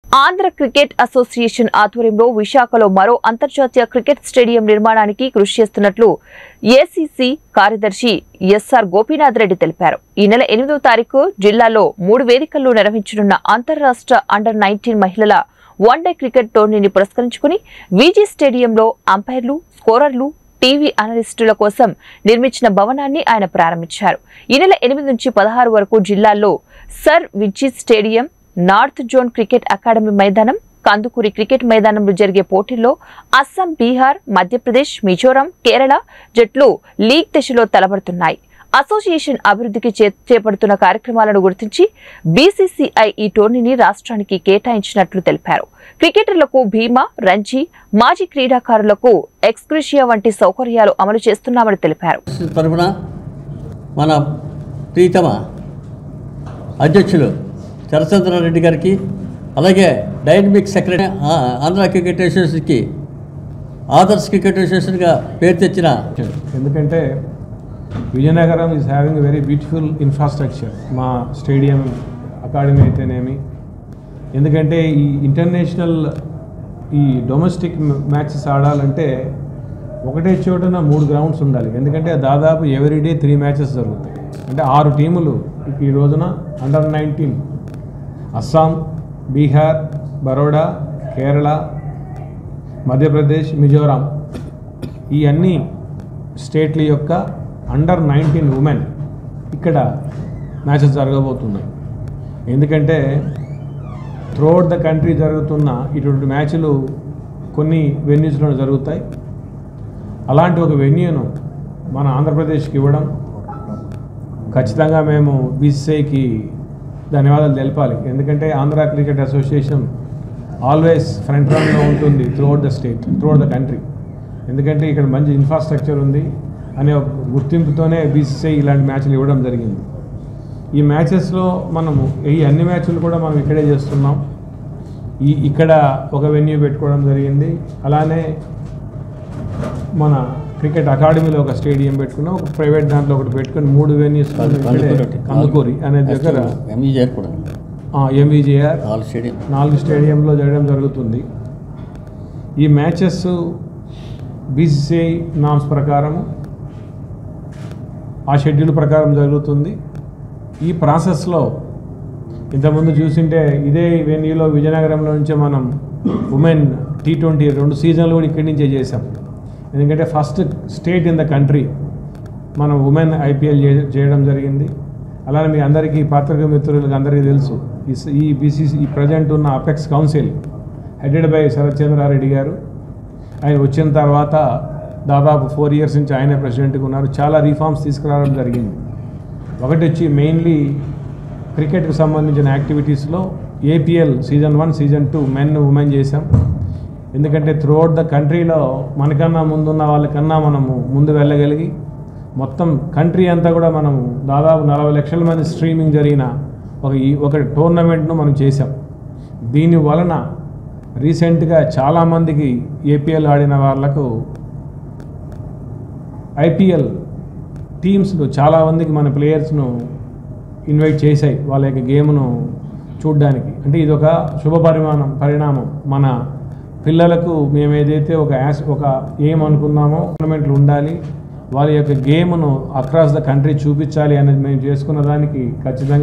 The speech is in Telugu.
ఆంధ్ర క్రికెట్ అసోసియేషన్ ఆధ్వర్యంలో విశాఖలో మరో అంతర్జాతీయ క్రికెట్ స్టేడియం నిర్మాణానికి కృషి చేస్తున్నట్లు ఏసీసీ కార్యదర్శి ఎస్ఆర్ గోపీనాథ్ రెడ్డి తెలిపారు ఈ నెల ఎనిమిదో తారీఖు జిల్లాలో మూడు వేదికల్లో నిర్వహించనున్న అంతర్రాష్ట్ర అండర్ నైన్టీన్ మహిళల వన్డే క్రికెట్ టోర్నీని పురస్కరించుకుని వీజీ స్టేడియంలో అంపైర్లు స్కోరర్లు టీవీ అనలిస్టుల కోసం నిర్మించిన భవనాన్ని ఆయన ప్రారంభించారు ఈ నెల ఎనిమిది నుంచి పదహారు వరకు జిల్లాల్లో Sir Vizzy stadium North Zone cricket academy మైదానం కందుకూరి క్రికెట్ మైదానంలో జరిగే పోటీల్లో అస్సాం బీహార్ మధ్యప్రదేశ్ మిజోరాం కేరళ జట్లు లీగ్ దశలో తలపడుతున్నాయి అసోసియేషన్ అభివృద్ధికి చే- చేపడుతున్న కార్యక్రమాలను గుర్తించి బీసీసీఐ ఈ టోర్నీని రాష్ట్రానికి కేటాయించినట్లు తెలిపారు క్రికెటర్లకు బీమా రంజీ మాజీ క్రీడాకారులకు ఎక్స్క్రిషియా వంటి సౌకర్యాలు అమలు చేస్తున్నామని తెలిపారు తరఫున మన ప్రీతమ అధ్యక్షులు చరచంద్రారెడ్డి గారికి అలాగే డైనమిక్ సెక్రటరీ ఆ- ఆంధ్ర క్రికెట్ అసోసియేషన్కి ఆదర్శ్ క్రికెట్ అసోసియేషన్గా పేరు తెచ్చిన ఎందుకంటే Vizianagaram is having very beautiful infrastructure మా స్టేడియం అకాడమీ అయితేనేమి ఎందుకంటే ఈ ఇంటర్నేషనల్ ఈ డొమెస్టిక్ మ్యాచెస్ ఆడాలంటే ఒకటే చోటన మూడు గ్రౌండ్స్ ఉండాలి ఎందుకంటే దాదాపు ఎవ్రీడే త్రీ మ్యాచెస్ జరుగుతాయి అంటే ఆరు టీములు ఈ రోజున అండర్ నైన్టీన్ అస్సాం బీహార్ బరోడా కేరళ మధ్యప్రదేశ్ మిజోరాం ఈ అన్ని స్టేట్ల యొక్క అండర్ నైన్టీన్ ఉమెన్ ఇక్కడ మ్యాచెస్ జరగబోతున్నాయి ఎందుకంటే త్రూఅవుట్ ద కంట్రీ జరుగుతున్న ఇటువంటి మ్యాచ్లు కొన్ని వెన్యూస్లో జరుగుతాయి అలాంటి ఒక వెన్యూను మన ఆంధ్రప్రదేశ్కి ఇవ్వడం ఖచ్చితంగా మేము బీసీఐకి ధన్యవాదాలు తెలపాలి ఎందుకంటే Andhra cricket association always front రన్లో ఉంటుంది throughout the state throughout the country ఎందుకంటే ఇక్కడ మంచి ఇన్ఫ్రాస్ట్రక్చర్ ఉంది అనే ఒక గుర్తింపుతోనే బీసీఐ ఇలాంటి మ్యాచ్లు ఇవ్వడం జరిగింది ఈ మ్యాచెస్లో మనము ఈ అన్ని మ్యాచ్లు కూడా మనం ఇక్కడే చేస్తున్నాం ఈ ఇక్కడ ఒక వెన్యూ పెట్టుకోవడం జరిగింది అలానే మన క్రికెట్ అకాడమీలో ఒక స్టేడియం పెట్టుకున్నాం ఒక ప్రైవేట్ దాంట్లో ఒకటి పెట్టుకుని మూడు వెన్యూస్ కందుకూరి అనే దగ్గర ఎంఈ చేరుకోవడం ఎంఈజేఆర్ నాలుగు స్టేడియం నాలుగు స్టేడియంలో జరగడం జరుగుతుంది ఈ మ్యాచెస్ బీసీసీఐ నామ్స్ ప్రకారము ఆ షెడ్యూల్ ప్రకారం జరుగుతుంది ఈ ప్రాసెస్లో ఇంతకుముందు చూసింటే ఇదే వెన్యూలో విజయనగరంలో నుంచే మనం ఉమెన్ టీ ట్వంటీ రెండు సీజన్లు కూడా ఇక్కడి నుంచే చేసాం ఎందుకంటే first state in the country మనం ఉమెన్ ఐపీఎల్ చేయడం జరిగింది అలానే మీ అందరికీ పాత్రిక మిత్రులకు అందరికీ తెలుసు ఈ స- ఈ బీసీసీ ఈ ప్రజెంట్ ఉన్న apex council headed by Sarath Chandra Reddy గారు ఆయన వచ్చిన తర్వాత దాదాపు ఫోర్ ఇయర్స్ నుంచి ఆయనే ప్రెసిడెంట్గా ఉన్నారు చాలా రిఫార్మ్స్ తీసుకురావడం జరిగింది ఒకటి వచ్చి మెయిన్లీ క్రికెట్కి సంబంధించిన యాక్టివిటీస్లో APL season one season two men women చేసాం ఎందుకంటే త్రూఅవుట్ ద కంట్రీలో మనకన్నా ముందున్న వాళ్ళకన్నా మనము ముందు వెళ్ళగలిగి మొత్తం కంట్రీ అంతా కూడా మనము దాదాపు నలభై లక్షల మంది స్ట్రీమింగ్ జరిగిన ఒక ఈ ఒక టోర్నమెంట్ను మనం చేసాం దీని వలన రీసెంట్గా చాలామందికి ఏపీఎల్ ఆడిన వాళ్ళకు ఐపీఎల్ టీమ్స్ను చాలా మందికి మన ప్లేయర్స్ను ఇన్వైట్ చేశాయి వాళ్ళ యొక్క గేమ్ను చూడడానికి అంటే ఇది ఒక శుభ పరిమాణం పరిణామం మన పిల్లలకు మేము ఏదైతే ఒక యాస్ ఒక ఏం అనుకున్నామో టోర్నమెంట్లు ఉండాలి వాళ్ళ యొక్క గేమ్ను అక్రాస్ ద కంట్రీ చూపించాలి అనేది మేము చేసుకున్న దానికి ఖచ్చితంగా